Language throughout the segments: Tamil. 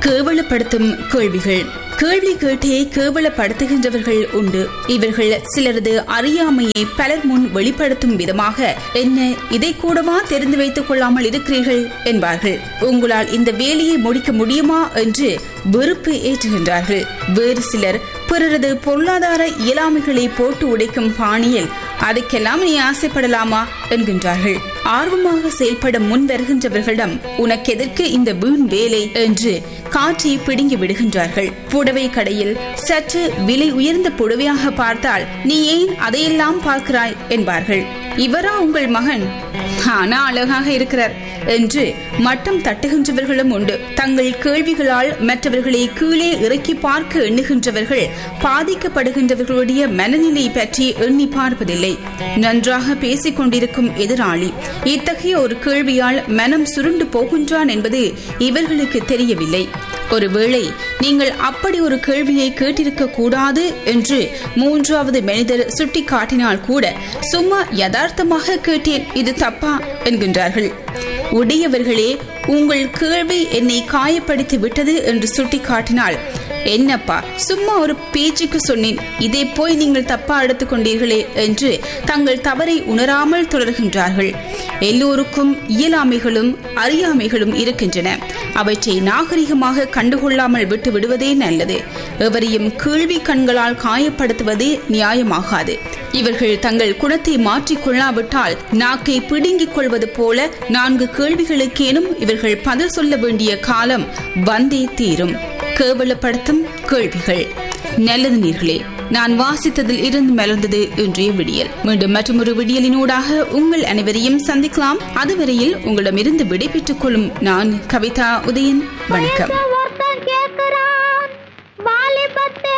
கேவலப்படுத்தும் கேள்விகள் கேள்வி கேட்டே கேவலப்படுத்துகின்றவர்கள் உண்டு இவர்கள் சிலரது அறியாமையை பலர் முன் வெளிப்படுத்தும் விதமாக என்ன இதை கூடவா தெரிந்து வைத்துக் கொள்ளாமல் இருக்கிறீர்கள் என்பார்கள் உங்களால் இந்த வேலையை முடிக்க முடியுமா என்று வெறுப்பு ஏற்றுகின்றார்கள் வேறு சிலர் பிறரது பொருளாதார இயலாமைகளை போட்டு உடைக்கும் பாணியில் அதுக்கெல்லாம் நீ ஆசைப்படலாமா என்கின்றார்கள் ஆர்வமாக செயல்பட முன் வருகின்றவர்களிடம் உனக்கு எதற்கு இந்த வீண் வேலை என்று காற்றை பிடுங்கி விடுகின்றார்கள் புடவை கடையில் சற்று விலை உயர்ந்த புடவையாக பார்த்தால் நீ ஏன் அதையெல்லாம் பார்க்கிறாய் என்பார்கள் இவரா உங்கள் மகன் ஆனா அழகாக இருக்கிறார் என்று மட்டம் தட்டுகின்றவர்களும் உண்டு தங்கள் கேள்விகளால் மற்றவர்களை கீழே இறக்கி பார்க்க எண்ணுகின்றவர்கள் பாதிக்கப்படுகின்றவர்களுடைய மனநிலை பற்றி எண்ணி பார்ப்பதில்லை நன்றாக பேசிக் கொண்டிருக்கும் எதிராளி இத்தகைய ஒரு கேள்வியால் மனம் சுருண்டு போகின்றான் என்பது இவர்களுக்கு தெரியவில்லை ஒருவேளை நீங்கள் அப்படி ஒரு கேள்வியை கேட்டிருக்க கூடாது என்று மூன்றாவது மனிதர் சுட்டி காட்டினால் கூட சும்மா யதார்த்தமாக கேட்டேன் இது தப்பா என்கின்றார்கள் உடையவர்களே உங்கள் கேள்வி என்னை காயப்படுத்தி விட்டது என்று சுட்டி காட்டினால் என்னப்பா சும்மா ஒரு பேச்சுக்கு சொன்னேன் இதை போய் நீங்கள் தப்பா எடுத்துக் கொண்டீர்களே என்று தங்கள் தவறை உணராமல் தொடர்கின்றார்கள் எல்லோருக்கும் இயலாமைகளும் அறியாமைகளும் இருக்கின்றன அவற்றை நாகரிகமாக கண்டுகொள்ளாமல் விட்டு விடுவதே நல்லது எவரையும் கேள்வி கண்களால் காயப்படுத்துவது நியாயமாகாது இவர்கள் தங்கள் குணத்தை மாற்றிக் கொள்ளாவிட்டால் நாக்கை பிடுங்கிக் கொள்வது போல நான்கு கேள்விகளுக்கேனும் இவர்கள் பதில் சொல்ல வேண்டிய காலம் வந்தே தீரும் கேவலப்படுத்தும் கேள்விகள் நல்லது நீர்களே நான் வாசித்ததில் இருந்து மலர்ந்தது இன்றைய விடியல் மீண்டும் மற்றொரு விடியலினூடாக உங்கள் அனைவரையும் சந்திக்கலாம் அதுவரையில் உங்களிடமிருந்து விடைபெற்றுக் கொள்ளும் நான் கவிதா உதயன் வணக்கம் ஒருத்தன் கேக்குறான் வாலிபத்தை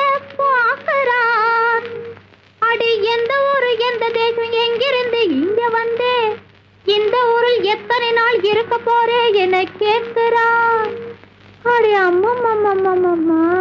பார்க்கறான் அடி எந்த ஊரு எந்த தேசம் எங்கிருந்து இங்க வந்தே இந்த ஊரில் எத்தனை நாள் இருக்க போறே என கேக்குறான் அடி அம்மம்மம்மம்மம்மா